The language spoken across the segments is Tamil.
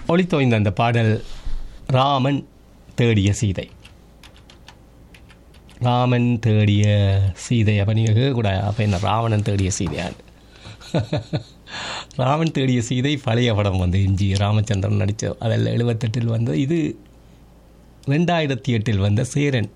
ஒளித்தோய்ந்த அந்த பாடல் ராமன் தேடிய சீதை ராமன் தேடிய சீதை அப்போ நீங்கள் கூட அப்போ என்ன ராவணன் தேடிய சீதையான்னு ராமன் தேடிய சீதை பழைய படம் வந்து எம்ஜி ராமச்சந்திரன் நடித்த அதில் எழுபத்தெட்டில் வந்த இது ரெண்டாயிரத்தி எட்டில் வந்த சேரன்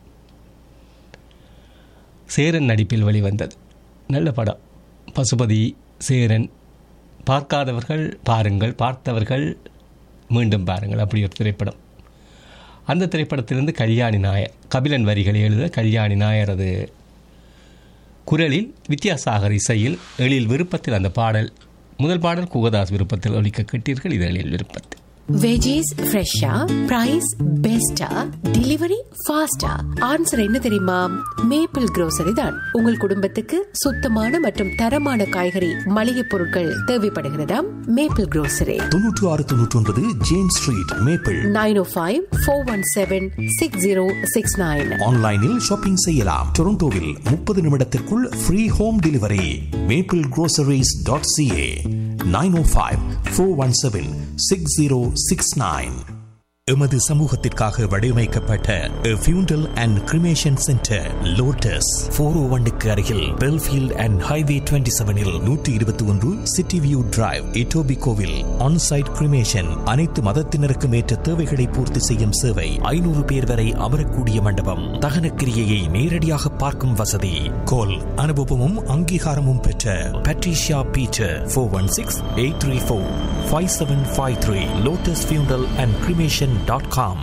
சேரன் நடிப்பில் வெளிவந்தது நல்ல படம் பசுபதி சேரன் பார்க்காதவர்கள் பாருங்கள் பார்த்தவர்கள் மீண்டும் பாருங்கள் அப்படி ஒரு திரைப்படம் அந்த திரைப்படத்திலிருந்து கல்யாணி நாயர் கபிலன் வரிகளை எழுத கல்யாணி நாயர் அது குரலில் வித்யாசாகர் இசையில் எழில் விருப்பத்தில் அந்த பாடல் முதல் பாடல் குகதாஸ் விருப்பத்தில் ஒலிக்க கேட்டீர்கள் இது எழில் விருப்பத்தில் வெஜிஸ் ஃப்ரெஷ்ஷா பிரைஸ் பெஸ்டா டெலிவரி ஃபாஸ்டா ஆன்சர் என்ன தெரியுமா மேப்பிள் grocery தான் உங்கள் குடும்பத்துக்கு சுத்தமான மற்றும் தரமான காய்கறி மளிகை பொருட்கள் தேவைப்படுகிறதாம் மேப்பிள் grocery தொன்னூற்று ஆறு தொன்னூற்றி ஒன்பது James street maple nine O five four one seven six zero six nine ஆன்லைனில் ஷாப்பிங் செய்யலாம் டொரண்டோவில் முப்பது நிமிடத்திற்குள் free home delivery maple groceries dot CA nine O five four one seven six zero six nine எமது சமூகத்திற்காக வடிவமைக்கப்பட்ட funeral and cremation centre lotus four O ஒன்னுக்கு அருகில் பெல்ஃபீல்ட் அண்ட் ஹைவே டுவெண்ட்டி செவனில் நூற்றி இருபத்தி ஒன்று சிட்டி வியூ டிரைவ் இட்டோபி கோவில் ஆன்சைட் கிரிமேஷன் அனைத்து மதத்தினருக்கும் ஏற்ற தேவைகளை பூர்த்தி செய்யும் சேவை ஐநூறு பேர் வரை அமரக்கூடிய மண்டபம் தகனக்கிரியையை நேரடியாக பார்க்கும் வசதி கோல் அனுபவமும் அங்கீகாரமும் பெற்ற Patricia Peter four one six eight three four five seven five three Lotus Funeral and Cremation dot com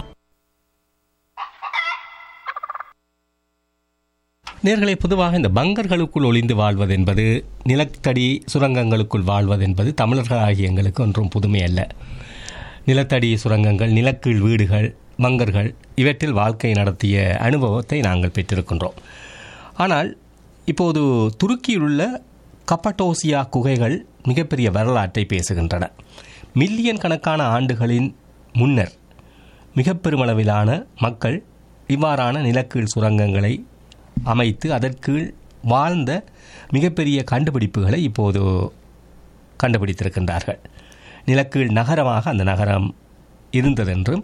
நேர்களை பொதுவாக இந்த பங்கர்களுக்குள் ஒளிந்து வாழ்வது என்பது நிலத்தடி சுரங்கங்களுக்குள் வாழ்வது என்பது தமிழர்களாகிய எங்களுக்கு ஒன்றும் புதுமை அல்ல நிலத்தடி சுரங்கங்கள் நிலக்கீழ் வீடுகள் பங்கர்கள் இவற்றில் வாழ்க்கை நடத்திய அனுபவத்தை நாங்கள் பெற்றிருக்கின்றோம் ஆனால் இப்போது துருக்கியில் உள்ள கப்பட்டோசியா குகைகள் மிகப்பெரிய வரலாற்றை பேசுகின்றன மில்லியன் கணக்கான ஆண்டுகளின் முன்னர் மிக பெருமளவிலான மக்கள் இவ்வாறான நிலக்கீழ் சுரங்கங்களை அமைத்து அதற்கீழ் வாழ்ந்த மிகப்பெரிய கண்டுபிடிப்புகளை இப்போது கண்டுபிடித்திருக்கின்றார்கள் நிலக்கீழ் நகரமாக அந்த நகரம் இருந்ததென்றும்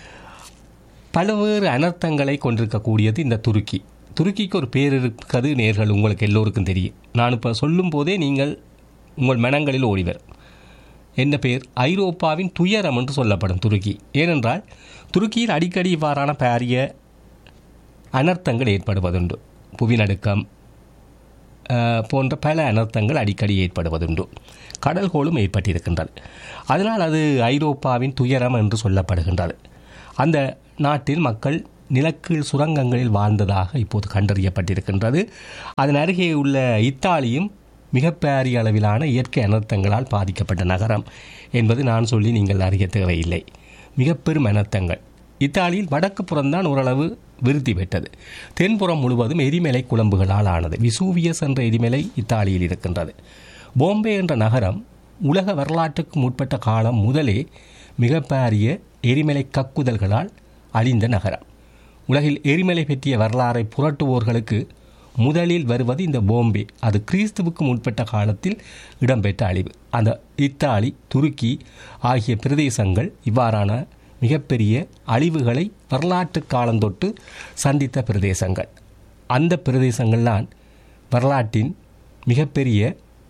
பல்வேறு அனர்த்தங்களை கொண்டிருக்கக்கூடியது இந்த துருக்கி துருக்கிக்கு ஒரு பேர் இருக்கிறது நேர்கள் உங்களுக்கு எல்லோருக்கும் தெரியும் நான் இப்போ சொல்லும் போதே நீங்கள் உங்கள் மனங்களில் ஓடிவர் என்ன பேர் ஐரோப்பாவின் துயரம் என்று சொல்லப்படும் துருக்கி ஏனென்றால் துருக்கியில் அடிக்கடி இவ்வாறான பாரிய அனர்த்தங்கள் ஏற்படுவதுண்டு புவிநடுக்கம் அஹ், போன்ற பல அனர்த்தங்கள் அடிக்கடி ஏற்படுவதுண்டு கடல்கோளும் ஏற்பட்டிருக்கின்றது அதனால் அது ஐரோப்பாவின் துயரம் என்று சொல்லப்படுகின்றது அந்த நாட்டில் மக்கள் நிலக்கீழ் சுரங்கங்களில் வாழ்ந்ததாக இப்போது கண்டறியப்பட்டிருக்கின்றது அதன் அருகே உள்ள இத்தாலியும் மிகப்பெரிய அளவிலான இயற்கை அனர்த்தங்களால் பாதிக்கப்பட்ட நகரம் என்பது நான் சொல்லி நீங்கள் அறிய தேவையில்லை மிக பெரும் அனர்த்தங்கள் இத்தாலியில் வடக்கு புறம்தான் ஓரளவு விருத்தி பெற்றது தென்புறம் முழுவதும் எரிமலை குழம்புகளால் ஆனது விசூவியஸ் என்ற எரிமலை இத்தாலியில் இருக்கின்றது பாம்பே என்ற நகரம் உலக வரலாற்றுக்கு முற்பட்ட காலம் முதலே மிகப்பெரிய எரிமலை கக்குதல்களால் அழிந்த நகரம் உலகில் எரிமலை பற்றிய வரலாறை புரட்டுவோர்களுக்கு முதலில் வருவது இந்த பாம்பே அது கிறிஸ்துவுக்கு முற்பட்ட காலத்தில் இடம்பெற்ற அழிவு அந்த இத்தாலி துருக்கி ஆகிய பிரதேசங்கள் இவ்வாறான மிகப்பெரிய அழிவுகளை வரலாற்று காலந்தொட்டு சந்தித்த பிரதேசங்கள் அந்த பிரதேசங்கள்தான் வரலாற்றின் மிகப்பெரிய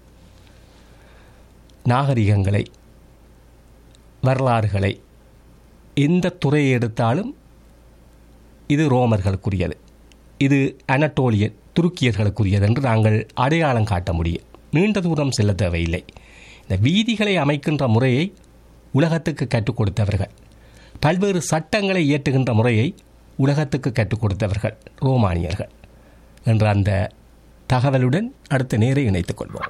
நாகரிகங்களை வரலாறுகளை எந்த துறையை எடுத்தாலும் இது ரோமர்களுக்குரியது இது அனட்டோலியன் துருக்கியர்களுக்குரியது என்று நாங்கள் அடையாளம் காட்ட முடியும் நீண்ட தூரம் செல்ல தேவையில்லை இந்த வீதிகளை அமைக்கின்ற முறையை உலகத்துக்கு கற்றுக் கொடுத்தவர்கள் பல்வேறு சட்டங்களை இயற்றுகின்ற முறையை உலகத்துக்கு கற்றுக் கொடுத்தவர்கள் ரோமானியர்கள் என்ற அந்த தகவலுடன் அடுத்த நேரை இணைத்துக் கொள்வோம்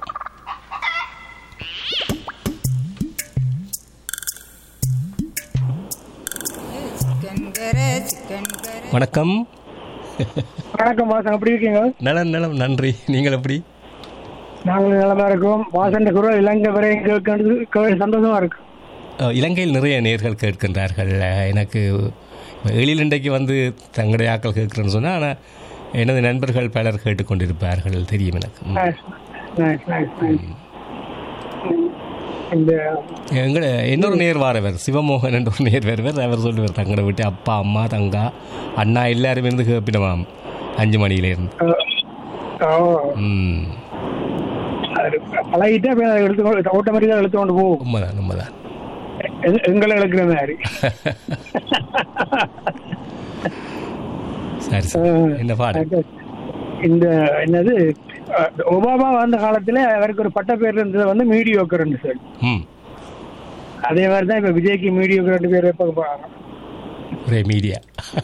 வணக்கம் வணக்கம் வாசன் எப்படி இருக்கீங்க நலம் நலம் நன்றி நீங்கள் எப்படி நாங்களும் நலமா இருக்கோம் வாசன் குரல் இலங்கை வரை கேட்கறது கே- சந்தோஷமா இருக்கு அஹ், இலங்கையில் நிறைய நேர்கள் கேட்கின்றார்கள் அஹ், எனக்கு எழில் இன்றைக்கு வந்து தங்களுடைய ஆக்கள் கேட்குறேன்னு சொன்னால் ஆனால் எனது நண்பர்கள் பலர் கேட்டுக்கொண்டிருப்பார்கள் தெரியும் எனக்கு ம். Nice, nice, nice, nice. இந்த எங்கட இன்னொரு நேர் வாரவர் சிவமோகன் என்ற ஒரு நேர் வருவர் அவர் சொல்லுவார் தங்கட விட்டு அப்பா அம்மா தங்கா அண்ணா எல்லாரும் இருந்து கேப்பினவாம் அஞ்சு மணியில இருந்து அஹ், ஓ, ம் அது பழகிட்டா போய் அதை எடுத்து ஆட்டோமேட்டிக்காக எடுத்து கொண்டு போகும் உண்மைதான் உண்மைதான் எங்க- எங்களை இழக்கிற மாதிரி சரி சரி என்ன பாடு இந்த என்னது அஹ், ஒபாமா வந்த காலத்துல அவருக்கு ஒரு பட்ட பேர் இருந்தது வந்து மீடியோக்கர்னு சொல்லி ம் அதே மாதிரி தான் இப்ப விஜய்க்கு மீடியோக்கர் ரெண்டு பேர் வைக்க போறாங்க ஒரே மீடியா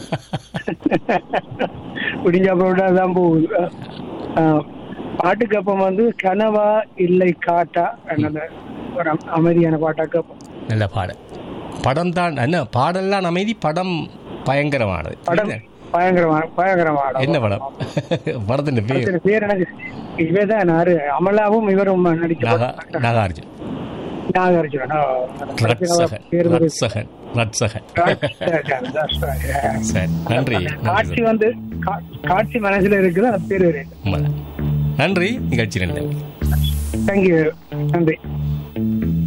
விடிஞ்சா போட்டா தான் போகுது அஹ், பாட்டுக்கு அப்பம் வந்து கனவா இல்லை காட்டா என்னது ஒரு அம்- அமைதியான பாட்டா கேட்போம் நல்ல பாடு படம் தான் என்ன பாடல்லாம் அமைதி படம் பயங்கரமானது படம் பயங்கரமான பயங்கரமான என்ன படம் படத்தின் பேர் படத்துல பேர் எனக்கு இவதான் நாரு அமலாவும் இவரும் நடிச்ச நகா படம். நகார்ஜுன் நாகார்ஜுன ரட்சகன் பேர் வந்து Ratchagan Ratchagan ராஜ்சகன், that's right, yeah. சரி நன்றி காட்சி நன்றி வந்து கா- காட்சி மனசுல இருக்குது அந்த பேர் உண்மைதான். நன்றி நிகழ்ச்சி நன்றி தேங்க்யூ நன்றி